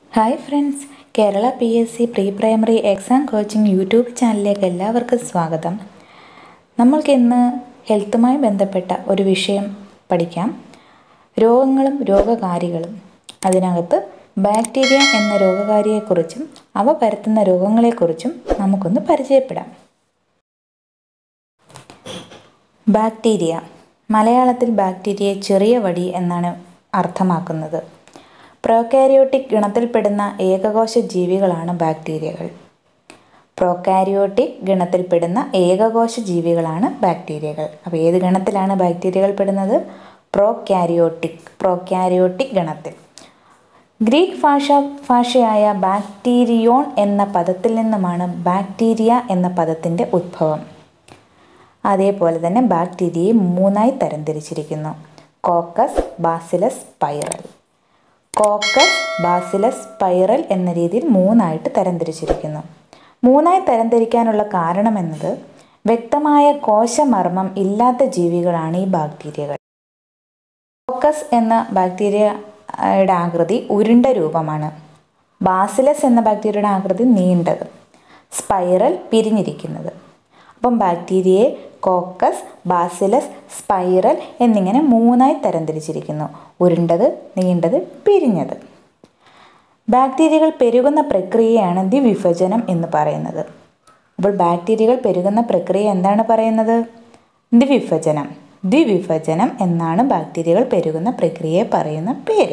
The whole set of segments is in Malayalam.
hi friends Kerala P S C pre primary exam coaching YouTube ചാനലിലേക്ക് എല്ലാവർക്കും സ്വാഗതം നമ്മൾക്ക് ഇന്ന് ഹെൽത്തുമായി ബന്ധപ്പെട്ട ഒരു വിഷയം പഠിക്കാം രോഗങ്ങളും രോഗകാരികളും അതിനകത്ത് ബാക്ടീരിയ എന്ന രോഗകാരിയെക്കുറിച്ചും അവ പരത്തുന്ന രോഗങ്ങളെക്കുറിച്ചും നമുക്കൊന്ന് പരിചയപ്പെടാം ബാക്ടീരിയ മലയാളത്തിൽ ബാക്ടീരിയയെ ചെറിയ വടി എന്നാണ് അർത്ഥമാക്കുന്നത് പ്രോകാരിയോട്ടിക് ഗണത്തിൽപ്പെടുന്ന ഏകകോശ ജീവികളാണ് ബാക്ടീരിയകൾ പ്രോകാരിയോട്ടിക് ഗണത്തിൽപ്പെടുന്ന ഏകകോശ ജീവികളാണ് ബാക്ടീരിയകൾ അപ്പോൾ ഏത് ഗണത്തിലാണ് ബാക്ടീരിയകൾ പെടുന്നത് പ്രോകാരിയോട്ടിക് പ്രോകാരിയോട്ടിക് ഗണത്തിൽ ഗ്രീക്ക് ഭാഷ ഭാഷയായ ബാക്ടീരിയോൺ എന്ന പദത്തിൽ നിന്നുമാണ് ബാക്ടീരിയ എന്ന പദത്തിൻ്റെ ഉദ്ഭവം അതേപോലെ തന്നെ ബാക്ടീരിയയെ മൂന്നായി തരംതിരിച്ചിരിക്കുന്നു coccus bacillus spiral coccus bacillus spiral എന്ന രീതിയിൽ മൂന്നായിട്ട് തരംതിരിച്ചിരിക്കുന്നു മൂന്നായി തരംതിരിക്കാനുള്ള കാരണമെന്നത് വ്യക്തമായ കോശമർമ്മം ഇല്ലാത്ത ജീവികളാണ് ഈ ബാക്ടീരിയകൾ കോക്കസ് എന്ന ബാക്ടീരിയയുടെ ആകൃതി ഉരുണ്ട രൂപമാണ് ബാസിലസ് എന്ന ബാക്ടീരിയയുടെ ആകൃതി നീണ്ടത് സ്പൈറൽ പിരിഞ്ഞിരിക്കുന്നത് അപ്പം ബാക്ടീരിയയെ കോക്കസ് ബാസിലസ് സ്പൈറൽ എന്നിങ്ങനെ മൂന്നായി തരംതിരിച്ചിരിക്കുന്നു ഉരുണ്ടത് നീണ്ടത് പിരിഞ്ഞത് ബാക്ടീരിയകൾ പെരുകുന്ന പ്രക്രിയയാണ് ദ്വിവിഭജനം എന്ന് പറയുന്നത് അപ്പോൾ ബാക്ടീരിയകൾ പെരുകുന്ന പ്രക്രിയ എന്താണ് പറയുന്നത് ദ്വിവിഭജനം ദ്വിവിഭജനം എന്നാണ് ബാക്ടീരിയകൾ പെരുകുന്ന പ്രക്രിയയെ പറയുന്ന പേര്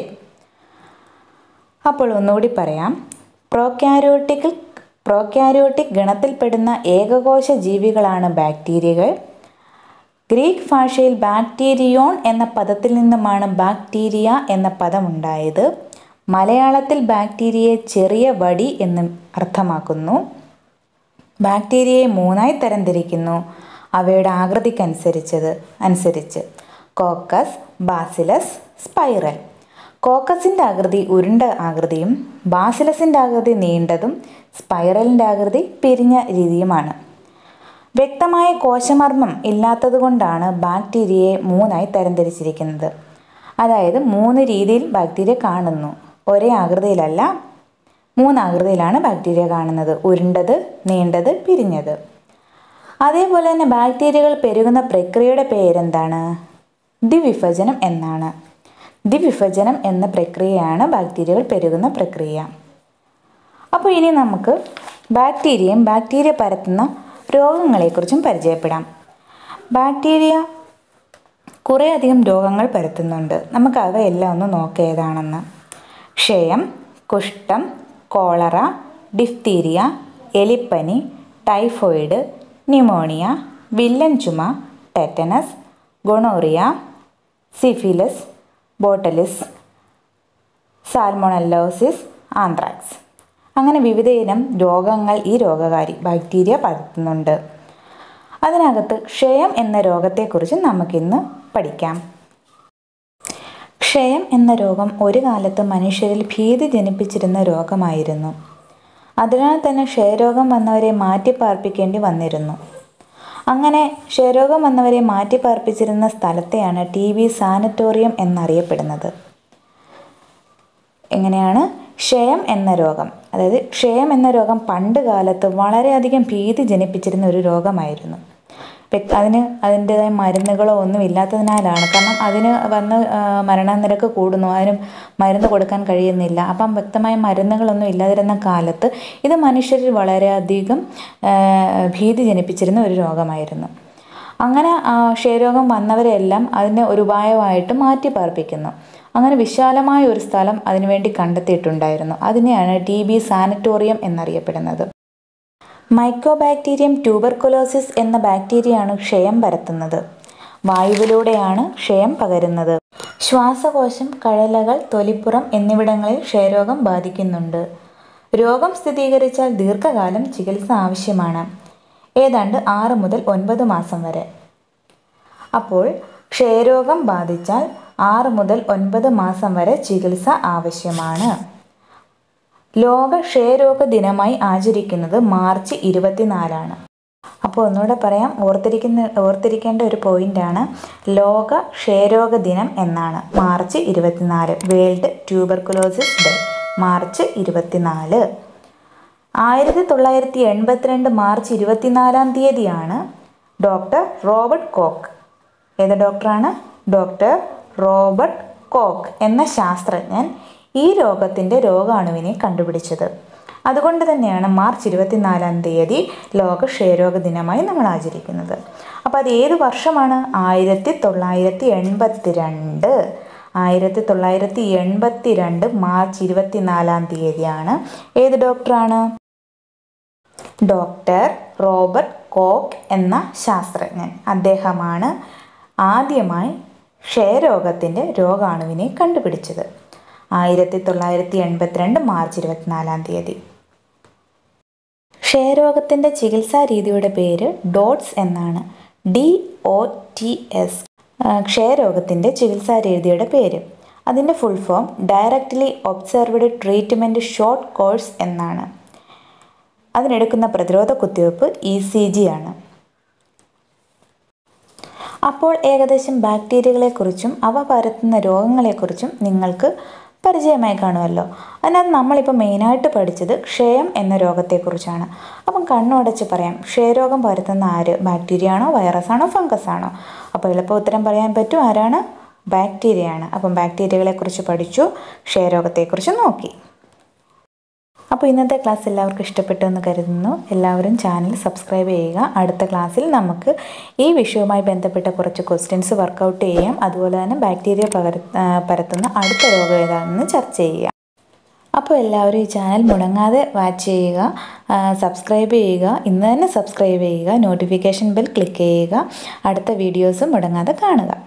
അപ്പോൾ ഒന്നുകൂടി പറയാം പ്രോക്യാരോട്ടിക്കൽ പ്രോക്യാരിയോട്ടിക് ഗണത്തിൽപ്പെടുന്ന ഏകകോശ ജീവികളാണ് ബാക്ടീരിയകൾ ഗ്രീക്ക് ഭാഷയിൽ ബാക്ടീരിയോൺ എന്ന പദത്തിൽ നിന്നുമാണ് ബാക്ടീരിയ എന്ന പദമുണ്ടായത് മലയാളത്തിൽ ബാക്ടീരിയയെ ചെറിയ വടി എന്ന് അർത്ഥമാക്കുന്നു ബാക്ടീരിയയെ മൂന്നായി തരംതിരിക്കുന്നു അവയുടെ ആകൃതിക്കനുസരിച്ചത് അനുസരിച്ച് കോക്കസ് ബാസിലസ് സ്പൈറൽ കോക്കസിൻ്റെ ആകൃതി ഉരുണ്ട ആകൃതിയും ബാസിലസിൻ്റെ ആകൃതി നീണ്ടതും സ്പൈറലിൻ്റെ ആകൃതി പിരിഞ്ഞ രീതിയുമാണ് വ്യക്തമായ കോശമർമ്മം ഇല്ലാത്തതുകൊണ്ടാണ് ബാക്ടീരിയയെ മൂന്നായി തരംതിരിച്ചിരിക്കുന്നത് അതായത് മൂന്ന് രീതിയിൽ ബാക്ടീരിയ കാണുന്നു ഒരേ ആകൃതിയിലല്ല മൂന്ന് ആകൃതിയിലാണ് ബാക്ടീരിയ കാണുന്നത് ഉരുണ്ടത് നീണ്ടത് പിരിഞ്ഞത് അതേപോലെ തന്നെ ബാക്ടീരിയകൾ പെരുകുന്ന പ്രക്രിയയുടെ പേരെന്താണ് ദ്വിവിഭജനം എന്നാണ് ദ്വിവിഭജനം എന്ന പ്രക്രിയയാണ് ബാക്ടീരിയകൾ പെരുകുന്ന പ്രക്രിയ അപ്പോൾ ഇനി നമുക്ക് ബാക്ടീരിയയും ബാക്ടീരിയ പരത്തുന്ന രോഗങ്ങളെക്കുറിച്ചും പരിചയപ്പെടാം ബാക്ടീരിയ കുറേയധികം രോഗങ്ങൾ പരത്തുന്നുണ്ട് നമുക്ക് അവയെല്ലാം ഒന്ന് നോക്കുക ഏതാണെന്ന് ക്ഷയം കുഷ്ഠം കോളറ ഡിഫ്തീരിയ എലിപ്പനി ടൈഫോയിഡ് ന്യൂമോണിയ വില്ലൻ ചുമ tetanus gonorrhoea syphilis botulism salmonellosis anthrax അങ്ങനെ വിവിധ ഇനം രോഗങ്ങൾ ഈ രോഗകാരി ബാക്ടീരിയ പരത്തുന്നുണ്ട് അതിനകത്ത് ക്ഷയം എന്ന രോഗത്തെക്കുറിച്ച് നമുക്കിന്ന് പഠിക്കാം ക്ഷയം എന്ന രോഗം ഒരു കാലത്ത് മനുഷ്യരിൽ ഭീതി ജനിപ്പിച്ചിരുന്ന രോഗമായിരുന്നു അതിനാൽ തന്നെ ക്ഷയരോഗം വന്നവരെ മാറ്റിപ്പാർപ്പിക്കേണ്ടി വന്നിരുന്നു അങ്ങനെ ക്ഷയരോഗം വന്നവരെ മാറ്റിപ്പാർപ്പിച്ചിരുന്ന സ്ഥലത്തെയാണ് ടി ബി സാനറ്റോറിയം എന്നറിയപ്പെടുന്നത് എങ്ങനെയാണ് ക്ഷയം എന്ന രോഗം അതായത് ക്ഷയം എന്ന രോഗം പണ്ട് കാലത്ത് വളരെയധികം ഭീതി ജനിപ്പിച്ചിരുന്ന ഒരു രോഗമായിരുന്നു അതിന് അതിൻ്റെതായ മരുന്നുകളോ ഒന്നും ഇല്ലാത്തതിനാലാണ് കാരണം അതിന് വന്ന് മരണനിരക്ക് കൂടുന്നു അതിന് മരുന്ന് കൊടുക്കാൻ കഴിയുന്നില്ല അപ്പം വ്യക്തമായ മരുന്നുകളൊന്നും ഇല്ലാതിരുന്ന കാലത്ത് ഇത് മനുഷ്യരിൽ വളരെയധികം ഭീതി ജനിപ്പിച്ചിരുന്ന ഒരു രോഗമായിരുന്നു അങ്ങനെ ക്ഷയരോഗം വന്നവരെല്ലാം അതിനെ ഒരു ഉപായമായിട്ട് മാറ്റി പാർപ്പിക്കുന്നു അങ്ങനെ വിശാലമായ ഒരു സ്ഥലം അതിനുവേണ്ടി കണ്ടെത്തിയിട്ടുണ്ടായിരുന്നു അതിനെയാണ് ടി ബി സാനറ്റോറിയം എന്നറിയപ്പെടുന്നത് മൈക്കോബാക്ടീരിയം ട്യൂബർകുലോസിസ് എന്ന ബാക്ടീരിയയാണ് ക്ഷയം പരത്തുന്നത് വായുവിലൂടെയാണ് ക്ഷയം പകരുന്നത് ശ്വാസകോശം കഴലകൾ തൊലിപ്പുറം എന്നിവിടങ്ങളിൽ ക്ഷയരോഗം ബാധിക്കുന്നുണ്ട് രോഗം സ്ഥിരീകരിച്ചാൽ ദീർഘകാലം ചികിത്സ ആവശ്യമാണ് ഏതാണ്ട് ആറ് മുതൽ ഒൻപത് മാസം വരെ അപ്പോൾ ക്ഷയരോഗം ബാധിച്ചാൽ ആറ് മുതൽ ഒൻപത് മാസം വരെ ചികിത്സ ആവശ്യമാണ് ലോക ക്ഷയരോഗ ദിനമായി ആചരിക്കുന്നത് മാർച്ച് ഇരുപത്തിനാലാണ് അപ്പോൾ ഒന്നുകൂടെ പറയാം ഓർത്തിരിക്കുന്ന ഓർത്തിരിക്കേണ്ട ഒരു പോയിൻ്റാണ് ലോക ക്ഷയരോഗ ദിനം എന്നാണ് മാർച്ച് ഇരുപത്തിനാല് വേൾഡ് ട്യൂബർക്കുലോസിസ് ഡേ മാർച്ച് ഇരുപത്തിനാല് ആയിരത്തി തൊള്ളായിരത്തി എൺപത്തിരണ്ട് മാർച്ച് ഇരുപത്തിനാലാം തീയതിയാണ് ഡോക്ടർ റോബർട്ട് കോക്ക് ഏത് ഡോക്ടറാണ് ഡോക്ടർ റോബർട്ട് കോക്ക് എന്ന ശാസ്ത്രജ്ഞൻ ഈ രോഗത്തിൻ്റെ രോഗാണുവിനെ കണ്ടുപിടിച്ചത് അതുകൊണ്ട് തന്നെയാണ് മാർച്ച് ഇരുപത്തിനാലാം തീയതി ലോക ക്ഷയരോഗ ദിനമായി നമ്മൾ ആചരിക്കുന്നത് അപ്പോൾ അത് ഏത് വർഷമാണ് ആയിരത്തി തൊള്ളായിരത്തി എൺപത്തി രണ്ട് ആയിരത്തി തൊള്ളായിരത്തി എൺപത്തി രണ്ട് മാർച്ച് ഇരുപത്തിനാലാം തീയതിയാണ് ഏത് ഡോക്ടറാണ് ഡോക്ടർ റോബർട്ട് കോക്ക് എന്ന ശാസ്ത്രജ്ഞൻ അദ്ദേഹമാണ് ആദ്യമായി ക്ഷയരോഗത്തിൻ്റെ രോഗാണുവിനെ കണ്ടുപിടിച്ചത് ആയിരത്തി തൊള്ളായിരത്തി എൺപത്തിരണ്ട് മാർച്ച് ഇരുപത്തിനാലാം തീയതി ക്ഷയരോഗത്തിൻ്റെ ചികിത്സാ രീതിയുടെ പേര് ഡോട്ട്സ് എന്നാണ് ഡി ഒ ടി എസ് ക്ഷയരോഗത്തിൻ്റെ ചികിത്സാ രീതിയുടെ പേര് അതിൻ്റെ full form directly observed treatment short course എന്നാണ് അതിനെടുക്കുന്ന പ്രതിരോധ കുത്തിവയ്പ്പ് ഇ സി ജി ആണ് അപ്പോൾ ഏകദേശം ബാക്ടീരിയകളെക്കുറിച്ചും അവ പരത്തുന്ന രോഗങ്ങളെക്കുറിച്ചും നിങ്ങൾക്ക് പരിചയമായി കാണുമല്ലോ അതിനകത്ത് നമ്മളിപ്പോൾ മെയിനായിട്ട് പഠിച്ചത് ക്ഷയം എന്ന രോഗത്തെക്കുറിച്ചാണ് അപ്പം കണ്ണുടച്ച് പറയാം ക്ഷയരോഗം പരത്തുന്ന ആര് ബാക്ടീരിയ ആണോ വൈറസ് ആണോ ഫംഗസ് ആണോ അപ്പോൾ എളുപ്പം ഉത്തരം പറയാൻ പറ്റും ആരാണ് ബാക്ടീരിയ ആണ് അപ്പം ബാക്ടീരിയകളെക്കുറിച്ച് പഠിച്ചു ക്ഷയരോഗത്തെക്കുറിച്ച് നോക്കി അപ്പോൾ ഇന്നത്തെ ക്ലാസ് എല്ലാവർക്കും ഇഷ്ടപ്പെട്ടു എന്ന് കരുതുന്നു എല്ലാവരും ചാനൽ സബ്സ്ക്രൈബ് ചെയ്യുക അടുത്ത ക്ലാസ്സിൽ നമുക്ക് ഈ വിഷയവുമായി ബന്ധപ്പെട്ട കുറച്ച് ക്വസ്റ്റ്യൻസ് വർക്കൗട്ട് ചെയ്യാം അതുപോലെ തന്നെ ബാക്ടീരിയ പകര പരത്തുന്ന അടുത്ത രോഗം ഏതാണെന്ന് ചർച്ച ചെയ്യാം അപ്പോൾ എല്ലാവരും ഈ ചാനൽ മുടങ്ങാതെ വാച്ച് ചെയ്യുക സബ്സ്ക്രൈബ് ചെയ്യുക ഇന്ന് തന്നെ സബ്സ്ക്രൈബ് ചെയ്യുക നോട്ടിഫിക്കേഷൻ ബെൽ ക്ലിക്ക് ചെയ്യുക അടുത്ത വീഡിയോസും മുടങ്ങാതെ കാണുക